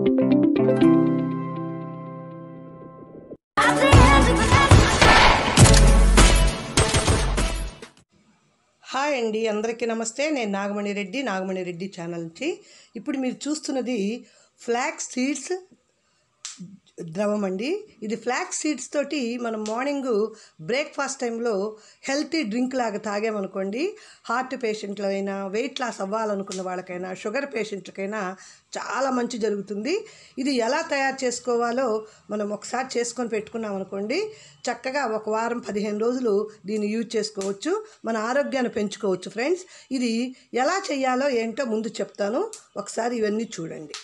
hi అండి అందరికీ నమస్తే నేను నాగమణి రెడ్డి నాగమణి రెడ్డి ఛానల్ నుంచి ఇప్పుడు మీరు చూస్తున్నది ఫ్లాక్స్ సీడ్స్ ద్రవం అండి ఇది ఫ్లాక్స్ సీడ్స్ తోటి మనం మార్నింగ్ బ్రేక్ఫాస్ట్ టైంలో హెల్తీ డ్రింక్ లాగా తాగామనుకోండి హార్ట్ పేషెంట్లు అయినా వెయిట్ లాస్ అవ్వాలనుకున్న వాళ్ళకైనా షుగర్ పేషెంట్లకైనా చాలా మంచి జరుగుతుంది ఇది ఎలా తయారు చేసుకోవాలో మనం ఒకసారి చేసుకొని పెట్టుకున్నాం అనుకోండి చక్కగా ఒక వారం పదిహేను రోజులు దీన్ని యూజ్ చేసుకోవచ్చు మన ఆరోగ్యాన్ని పెంచుకోవచ్చు ఫ్రెండ్స్ ఇది ఎలా చేయాలో ఏంటో ముందు చెప్తాను ఒకసారి ఇవన్నీ చూడండి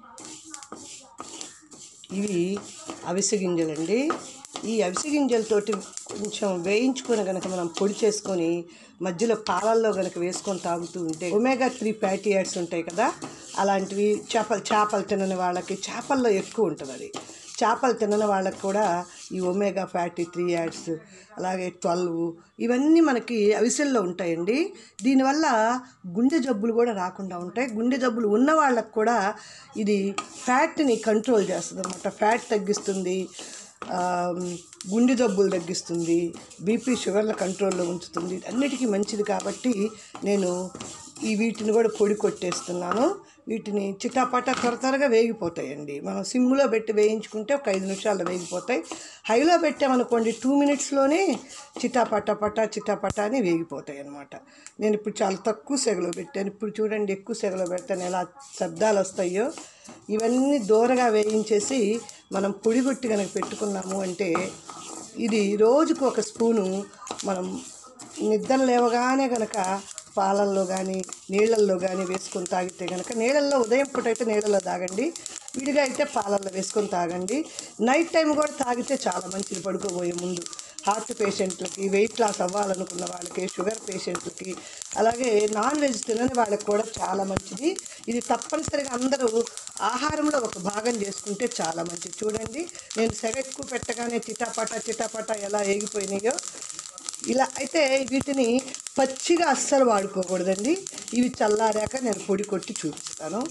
ఇవి అవిసె గింజలండి ఈ అవిసె గింజలతోటి కొంచెం వేయించుకొని కనుక మనం పొడి చేసుకొని మధ్యలో పాలల్లో కనుక వేసుకొని తాగుతూ ఉంటే ఒమేగా త్రీ ఫ్యాటీ యాడ్స్ ఉంటాయి కదా అలాంటివి చేపలు చేపలు తినని వాళ్ళకి చేపల్లో ఎక్కువ ఉంటుంది అది చేపలు తినని వాళ్ళకి కూడా ఈ ఒమేగా ఫ్యాటీ త్రీ యాడ్స్ అలాగే ట్వెల్వ్ ఇవన్నీ మనకి అవిసెల్లో ఉంటాయండి దీనివల్ల గుండె జబ్బులు కూడా రాకుండా ఉంటాయి గుండె జబ్బులు ఉన్న వాళ్ళకు కూడా ఇది ఫ్యాట్ని కంట్రోల్ చేస్తుంది అనమాట ఫ్యాట్ తగ్గిస్తుంది ఆ, గుండె జబ్బులు తగ్గిస్తుంది బీపీ షుగర్ల కంట్రోల్లో ఉంచుతుంది అన్నిటికీ మంచిది కాబట్టి నేను ఈ వీటిని కూడా పొడి కొట్టేస్తున్నాను వీటిని చిటాపటా త్వర త్వరగా వేగిపోతాయండి మనం సిమ్లో పెట్టి వేయించుకుంటే ఒక ఐదు నిమిషాల్లో వేగిపోతాయి హైలో పెట్టామనుకోండి టూ మినిట్స్లోనే చిటాపటా పటా చిటాపటా అని వేగిపోతాయి అనమాట నేను ఇప్పుడు చాలా తక్కువ సెగలో పెట్టాను ఇప్పుడు చూడండి ఎక్కువ సెగలో పెడతాను ఎలా శబ్దాలు వస్తాయో ఇవన్నీ దూరగా వేయించేసి మనం పొడిగొట్టి కనుక పెట్టుకున్నాము అంటే ఇది రోజుకు ఒక స్పూను మనం నిద్ర లేవగానే కనుక పాలల్లో కానీ నీళ్ళల్లో కానీ వేసుకొని తాగితే కనుక నీళ్ళల్లో ఉదయం పూట అయితే నీళ్ళల్లో తాగండి విడిగా అయితే పాలల్లో వేసుకొని తాగండి నైట్ టైం కూడా తాగితే చాలా మంచిది పడుకోబోయే ముందు హార్ట్ పేషెంట్లకి వెయిట్ లాస్ అవ్వాలనుకున్న వాళ్ళకి షుగర్ పేషెంట్లకి అలాగే నాన్ వెజ్ తినని వాళ్ళకి కూడా చాలా మంచిది ఇది తప్పనిసరిగా అందరూ ఆహారంలో ఒక భాగం చేసుకుంటే చాలా మంచిది చూడండి నేను సెగ ఎక్కువ పెట్టగానే చిటాపటా చిటాపటా ఎలా ఏగిపోయినాయో ఇలా అయితే వీటిని పచ్చిగా అస్సలు వాడుకోకూడదండి ఇవి చల్లారాక నేను పొడి కొట్టి చూపిస్తాను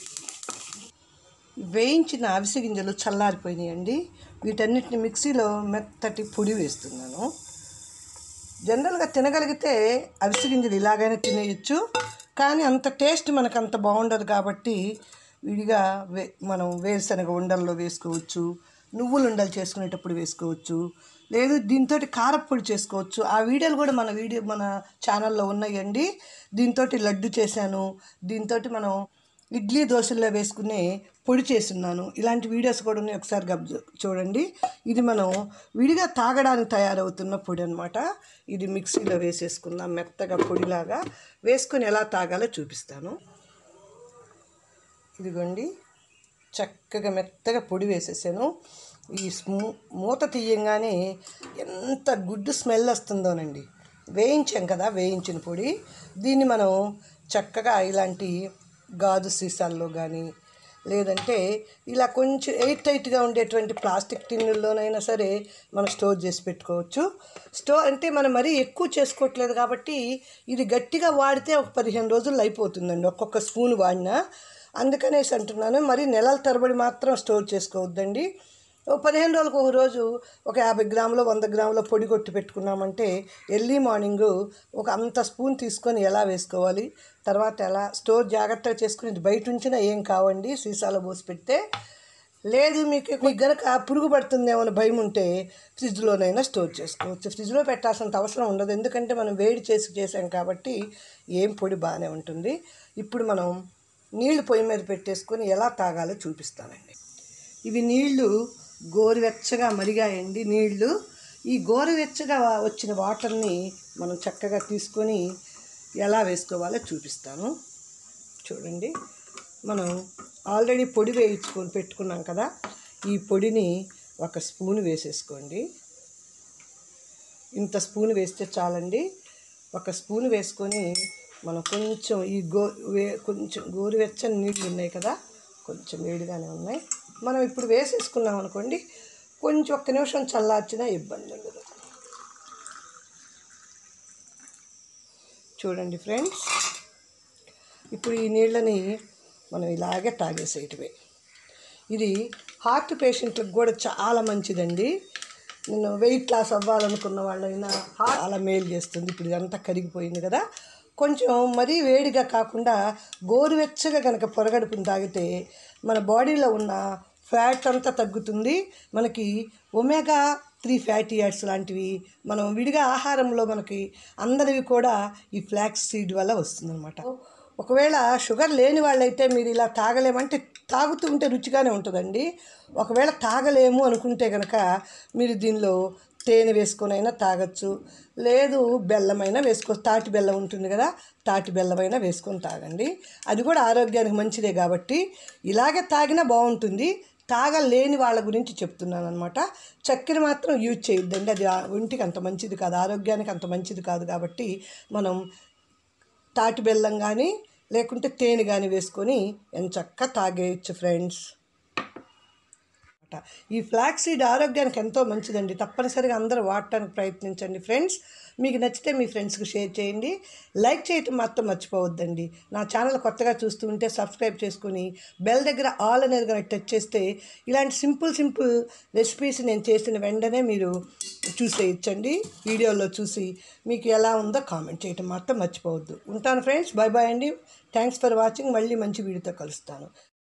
వేయించిన అవిసె గింజలు చల్లారిపోయినాయండి వీటన్నిటిని మిక్సీలో మెత్తటి పొడి వేస్తున్నాను జనరల్గా తినగలిగితే అవిసె గింజలు ఇలాగైనా తినేయచ్చు కానీ అంత టేస్ట్ మనకు అంత బాగుండదు కాబట్టి విడిగా వే మనం వేరుశనగ ఉండల్లో వేసుకోవచ్చు నువ్వులు ఉండలు చేసుకునేటప్పుడు వేసుకోవచ్చు లేదు దీంతో కారప్పొడి చేసుకోవచ్చు ఆ వీడియోలు కూడా మన వీడియో మన ఛానల్లో ఉన్నాయండి దీంతో లడ్డు చేశాను దీంతో మనం ఇడ్లీ దోశల్లో వేసుకునే పొడి చేస్తున్నాను ఇలాంటి వీడియోస్ కూడా ఉన్నాయి ఒకసారి గబ్ చూడండి ఇది మనం విడిగా తాగడానికి తయారవుతున్న పొడి అనమాట ఇది మిక్సీలో వేసేసుకుందాం మెత్తగా పొడిలాగా వేసుకొని ఎలా తాగాలో చూపిస్తాను ఇదిగోండి చక్కగా మెత్తగా పొడి వేసేసాను ఈ స్మూ మూత తీయంగానే ఎంత గుడ్ స్మెల్ వస్తుందోనండి వేయించాం కదా వేయించిన పొడి దీన్ని మనం చక్కగా ఇలాంటి గాజు సీసాల్లో కానీ లేదంటే ఇలా కొంచెం ఎయిట్ టైట్గా ఉండేటువంటి ప్లాస్టిక్ టిన్నుల్లోనైనా సరే మనం స్టోర్ చేసి పెట్టుకోవచ్చు స్టోర్ అంటే మనం మరీ ఎక్కువ చేసుకోవట్లేదు కాబట్టి ఇది గట్టిగా వాడితే ఒక పదిహేను రోజుల్లో అయిపోతుందండి ఒక్కొక్క స్పూన్ వాడినా అందుకనేసి అంటున్నాను మరి నెలల తరబడి మాత్రం స్టోర్ చేసుకోవద్దండి ఓ పదిహేను రోజులకు ఒక రోజు ఒక యాభై గ్రాములు వంద గ్రాముల పొడి కొట్టి పెట్టుకున్నామంటే ఎర్లీ మార్నింగ్ ఒక అంత స్పూన్ తీసుకొని ఎలా వేసుకోవాలి తర్వాత ఎలా స్టోర్ జాగ్రత్తగా చేసుకుని ఇది బయట ఉంచినా ఏం కావండి సీసాలో పోసి పెడితే లేదు మీకు మీకు గనక పురుగు పడుతుందేమో అని భయం ఉంటే ఫ్రిడ్జ్లోనైనా స్టోర్ చేసుకోవచ్చు ఫ్రిడ్జ్లో పెట్టాల్సినంత అవసరం ఉండదు ఎందుకంటే మనం వేడి చేసి చేసాం కాబట్టి ఏం పొడి బాగానే ఉంటుంది ఇప్పుడు మనం నీళ్లు పొయ్యి మీద పెట్టేసుకొని ఎలా తాగాలో చూపిస్తానండి ఇవి నీళ్లు గోరువెచ్చగా మరిగాయండి నీళ్లు ఈ గోరువెచ్చగా వచ్చిన వాటర్ని మనం చక్కగా తీసుకొని ఎలా వేసుకోవాలో చూపిస్తాను చూడండి మనం ఆల్రెడీ పొడి వేయించుకొని పెట్టుకున్నాం కదా ఈ పొడిని ఒక స్పూన్ వేసేసుకోండి ఇంత స్పూన్ వేస్తే చాలండి ఒక స్పూన్ వేసుకొని మనం కొంచెం ఈ గో వే కొంచెం గోరువెచ్చని నీళ్ళు ఉన్నాయి కదా కొంచెం వేడిగానే ఉన్నాయి మనం ఇప్పుడు వేసేసుకున్నాం అనుకోండి కొంచెం ఒక్క నిమిషం చల్లార్చినా ఇబ్బంది ఉండదు చూడండి ఫ్రెండ్స్ ఇప్పుడు ఈ నీళ్ళని మనం ఇలాగే తాగేసేయటమే ఇది హార్ట్ పేషెంట్లకు కూడా చాలా మంచిదండి నేను వెయిట్ లాస్ అవ్వాలనుకున్న వాళ్ళైనా హార్ట్ చాలా మేలు చేస్తుంది ఇప్పుడు ఇదంతా కరిగిపోయింది కదా కొంచెం మరీ వేడిగా కాకుండా గోరువెచ్చగా కనుక పొరగడుపుని తాగితే మన బాడీలో ఉన్న ఫ్యాట్ అంతా తగ్గుతుంది మనకి ఒమేగా త్రీ ఫ్యాటీ యాడ్స్ లాంటివి మనం విడిగా ఆహారంలో మనకి అందరివి కూడా ఈ ఫ్లాక్స్ సీడ్ వల్ల వస్తుందన్నమాట ఒకవేళ షుగర్ లేని వాళ్ళైతే మీరు ఇలా తాగలేమంటే తాగుతూ ఉంటే రుచిగానే ఉంటుందండి ఒకవేళ తాగలేము అనుకుంటే కనుక మీరు దీనిలో తేనె వేసుకొనైనా తాగొచ్చు లేదు బెల్లమైనా వేసుకో తాటి బెల్లం ఉంటుంది కదా తాటి బెల్లమైనా వేసుకొని తాగండి అది కూడా ఆరోగ్యానికి మంచిదే కాబట్టి ఇలాగే తాగినా బాగుంటుంది తాగలేని వాళ్ళ గురించి చెప్తున్నాను అనమాట చక్కెర మాత్రం యూజ్ చేయొద్దండి అది ఆ- ఒంటికి అంత మంచిది కాదు ఆరోగ్యానికి అంత మంచిది కాదు కాబట్టి మనం తాటి బెల్లం కానీ లేకుంటే తేనె కానీ వేసుకొని ఎంచక్క తాగేయచ్చు ఫ్రెండ్స్ ఈ ఫ్లాక్ సీడ్ ఆరోగ్యానికి ఎంతో మంచిదండి తప్పనిసరిగా అందరూ వాడటానికి ప్రయత్నించండి ఫ్రెండ్స్ మీకు నచ్చితే మీ ఫ్రెండ్స్కి షేర్ చేయండి లైక్ చేయటం మాత్రం మర్చిపోవద్దండి నా ఛానల్ కొత్తగా చూస్తూ ఉంటే సబ్స్క్రైబ్ చేసుకుని బెల్ దగ్గర ఆల్ అనేది కనుక టచ్ చేస్తే ఇలాంటి సింపుల్ సింపుల్ రెసిపీస్ నేను చేసిన వెంటనే మీరు చూసేయచ్చండి వీడియోలో చూసి మీకు ఎలా ఉందో కామెంట్ చేయటం మాత్రం మర్చిపోవద్దు ఉంటాను ఫ్రెండ్స్ బాయ్ బాయ్ అండి థ్యాంక్స్ ఫర్ వాచింగ్ మళ్ళీ మంచి వీడియోతో కలుస్తాను